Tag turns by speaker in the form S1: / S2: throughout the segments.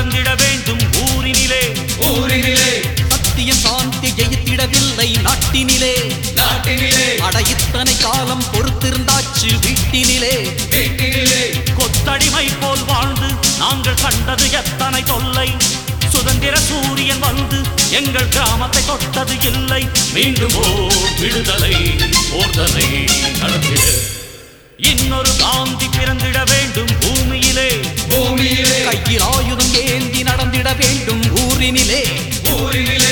S1: நடந்திட வேண்டும் ஊரினிலே
S2: ஊரினிலே
S3: சத்தியம் சாந்தி ஜெயித்திடவில்லை நாட்டினிலே
S2: நாட்டினிலே
S3: அட இத்தனை காலம் பொறுத்திருந்தாச்சு வீட்டினிலே
S2: வீட்டினிலே
S1: கொத்தடிமை போல் வாழ்ந்து நாங்கள் கண்டது எத்தனை தொல்லை சுதந்திர சூரியன் வந்து எங்கள் கிராமத்தை தொட்டது இல்லை மீண்டும் ஓர் விடுதலை போர்தலை நடத்திட இன்னொரு காந்தி பிறந்திட வேண்டும் பூமியிலே
S2: பூமியிலே
S3: கையில் ஆயுதம் ஏந்தி நடந்திட வேண்டும் ஊரினிலே
S2: ஊரினிலே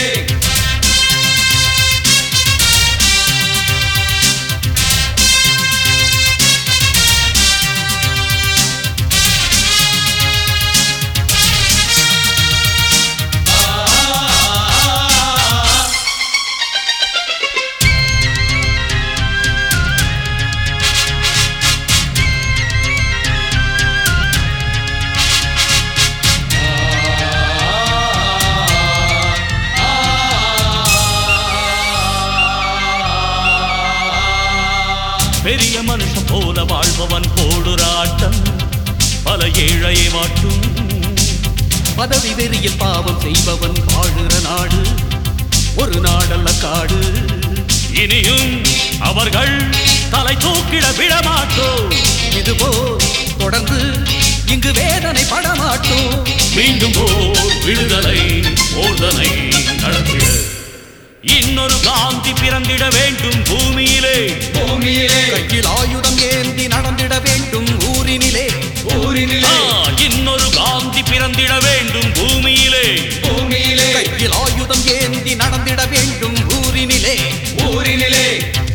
S1: பெரிய மனுஷன் போல வாழ்பவன் போடுறாட்டம் பல ஏழையை மாட்டும்
S3: பதவி வெறியில் பாவம் செய்பவன் வாழுற நாடு ஒரு நாடல்ல காடு
S1: இனியும் அவர்கள் தலை தூக்கிட விடமாட்டோம்
S3: இதுபோ தொடர்ந்து இங்கு வேதனை படமாட்டோம்
S1: மீண்டும் ஓர் விடுதலை போர்தனை நடத்திட இன்னொரு காந்தி பிறந்திட வேண்டும் பூமியிலே
S2: பூமியிலே
S3: கையில் ஆயுதம் ஏந்தி நடந்திட வேண்டும் ஊரினிலே
S1: ஆ,
S2: ஊரினிலே
S1: இன்னொரு காந்தி பிறந்திட வேண்டும் பூமியிலே
S2: பூமியிலே
S3: கையில் ஆயுதம் ஏந்தி நடந்திட வேண்டும் ஊரினிலே
S2: ஊரினிலே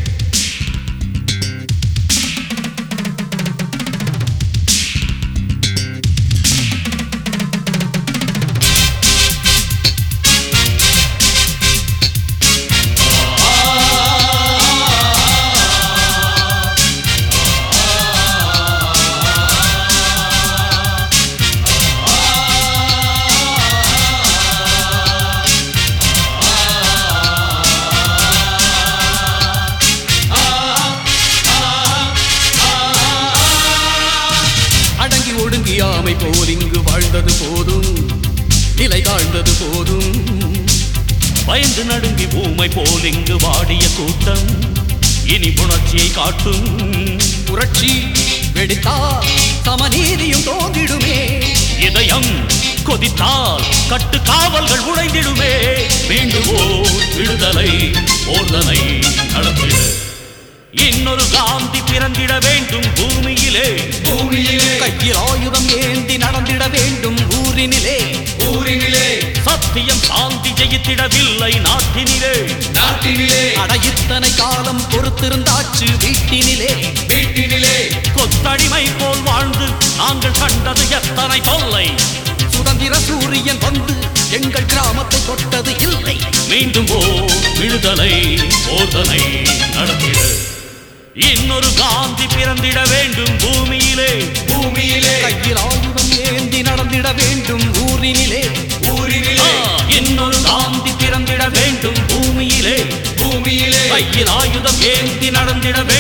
S3: அடங்கி ஒடுங்கி ஆமை போல் இங்கு வாழ்ந்தது போதும் நிலை தாழ்ந்தது போதும்
S1: பயந்து நடுங்கி ஊமை போல் இங்கு வாடிய கூட்டம் இனி புணர்ச்சியை காட்டும்
S3: புரட்சி வெடித்தால் சமநீதியும் தோன்றிடுமே
S1: இதயம் கொதித்தால் கட்டு காவல்கள் உடைந்திடுமே மீண்டும் ஓர் விடுதலை போர்தனை நடத்திட இன்னொரு காந்தி பிறந்திட வேண்டும் பூமியிலே
S2: பூமியிலே
S3: கையில் ஆயுதம் ஏந்தி நடந்திட வேண்டும் ஊரினிலே
S2: ஊரினிலே
S1: சத்தியம் சாந்தி ஜெயித்திடவில்லை நாட்டினிலே
S2: நாட்டினிலே
S3: அட இத்தனை காலம் பொறுத்திருந்தாச்சு வீட்டினிலே
S2: வீட்டினிலே
S1: கொத்தடிமை போல் வாழ்ந்து நாங்கள் கண்டது எத்தனை தொல்லை
S3: சுதந்திர சூரியன் வந்து எங்கள் கிராமத்தை தொட்டது இல்லை
S1: மீண்டும் ஓர் விடுதலை போர்தனை நடத்திட இன்னொரு காந்தி பிறந்திட வேண்டும் பூமியிலே
S2: பூமியிலே
S3: கையில் ஆயுதம் ஏந்தி நடந்திட வேண்டும் ஊரினிலே
S1: ஆ,
S2: ஊரினிலே
S1: இன்னொரு காந்தி பிறந்திட வேண்டும் பூமியிலே
S2: பூமியிலே
S1: கையில் ஆயுதம் ஏந்தி நடந்திட